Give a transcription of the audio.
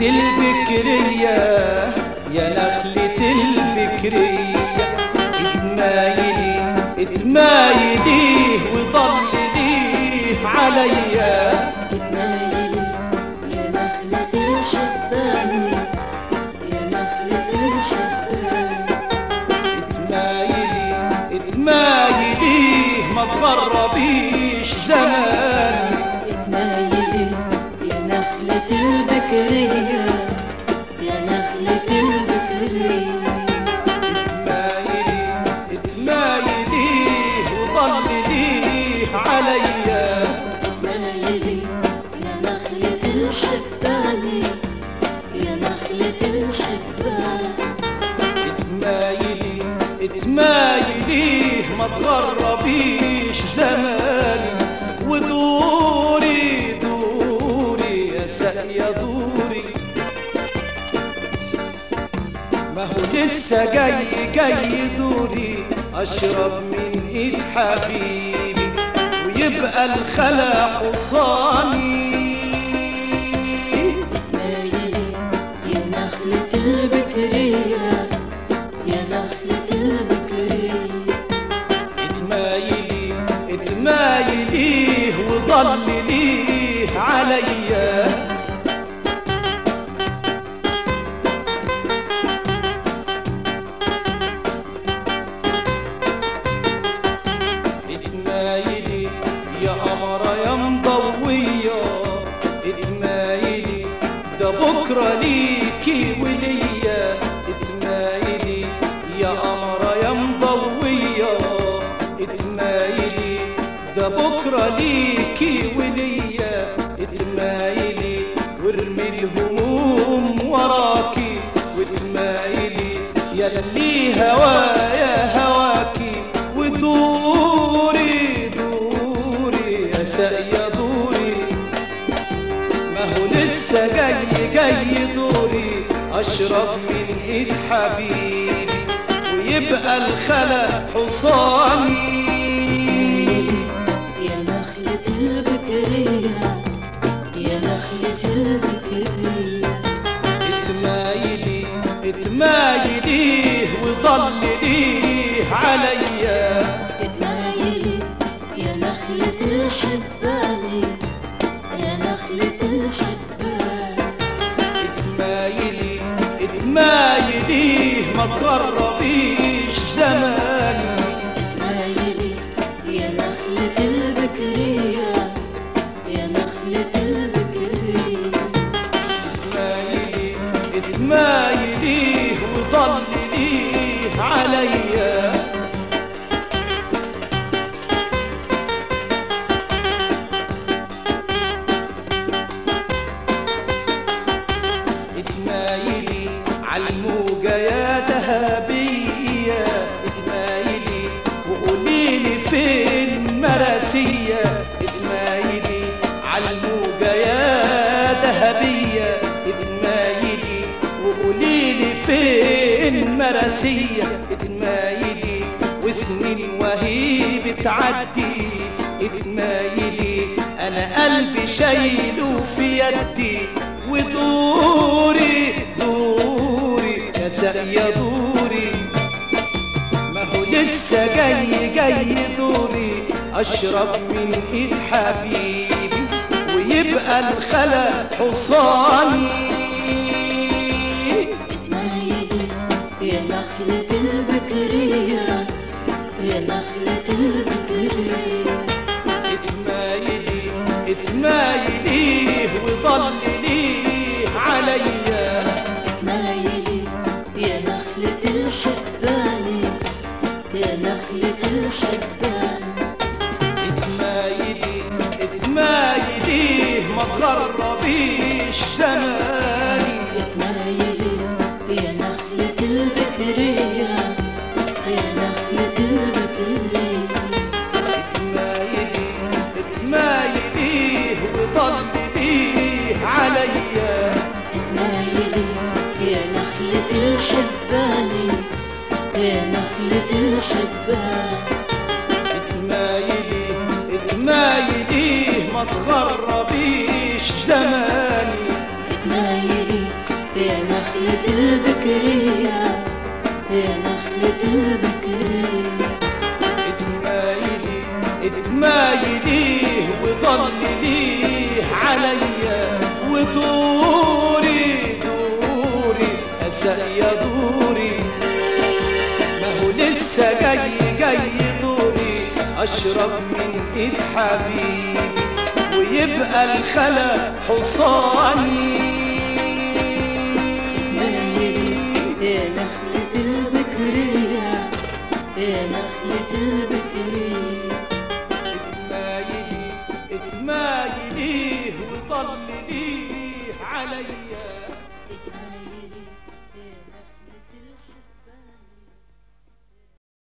البكرية يا نخلة البكرية اتمايلي اتمايلي وضللي عليا اتمايلي يا نخلة الحباني يا نخلة الحباني اتمايلي اتمايلي ما تغربيش زمان اتمايلي يا نخلة البكرية يا نخلة البكرية اتمايلي اتمايلي وضللي عليا اتمايلي يا نخلة الحباني يا نخلة الحباني اتمايلي اتمايلي ما تغربيش زماني ودوري دوري يا ساقية دوري ما هو لسه جاي جاي دوري اشرب من ايد حبيبي ويبقى الخلا حصاني اتمايلي يا نخلة البكرية يا نخلة البكرية اتمايلي اتمايلي وضللي عليا اتمايلي يا قمرة يا مضوية اتمايلي ده بكرة ليكي وليا اتمايلي يا قمرة يا مضوية اتمايلي ده بكرة ليكي وليا اتمايلي وارمي الهموم وراكي واتمايلي يا اللي هوايا هواكي ودوري دوري يا ساقية دوري ما هو لسه جاي جاي دوري اشرب من ايد حبيبي ويبقى الخلا حصاني يا نخلة البكرية يا نخلة البكرية اتمايلي اتمايلي وضللي عليا اتمايلي يا نخلة الحباني يا نخلة الحباني اتمايلي اتمايلي ما تغربيش زماني اتمايلي يا نخلة البكرية يا نخلة البكرية اتمايلي اتمايلي وضللي عليا اتمايلي عالموجة يا ذهبية اتمايلي وقوليلي فين مراسية اتمايلي عالموجة يا ذهبية اتمايلي وقوليلي فين مراسية اتمايلي وسنين وهي بتعدي اتمايلي انا قلبي شايله في يدي ودوري دوري يا ساقية دوري ما هو لسه جاي جاي دوري اشرب من ايد حبيبي ويبقى الخلا حصاني اتمايلي يا نخلة البكرية يا نخلة البكرية اتمايلي اتمايلي وضللي عليا اتمايلي يا نخلة الحباني يا نخلة الحباني اتمايلي اتمايلي ما تغربيش زماني اتمايلي يا نخلة البكرية يا نخلة البكرية اتمايلي اتمايلي وضللي عليا اتمايلي يا نخلة الحباني يا نخلة الحباني اتمايلي اتمايلي ما تغربيش زماني اتمايلي نخلة البكرية يا نخلة البكرية اتمايلي اتمايلي وضلليه عليا ودوري دوري أسأيا دوري ما هو لسه جاي جاي دوري أشرب من إيد حبيبي ويبقى الخلا حصاني مايلي يا نخلة البكرية يا نخلة البكرية اتمايلي اتمايلي وضلليه عليا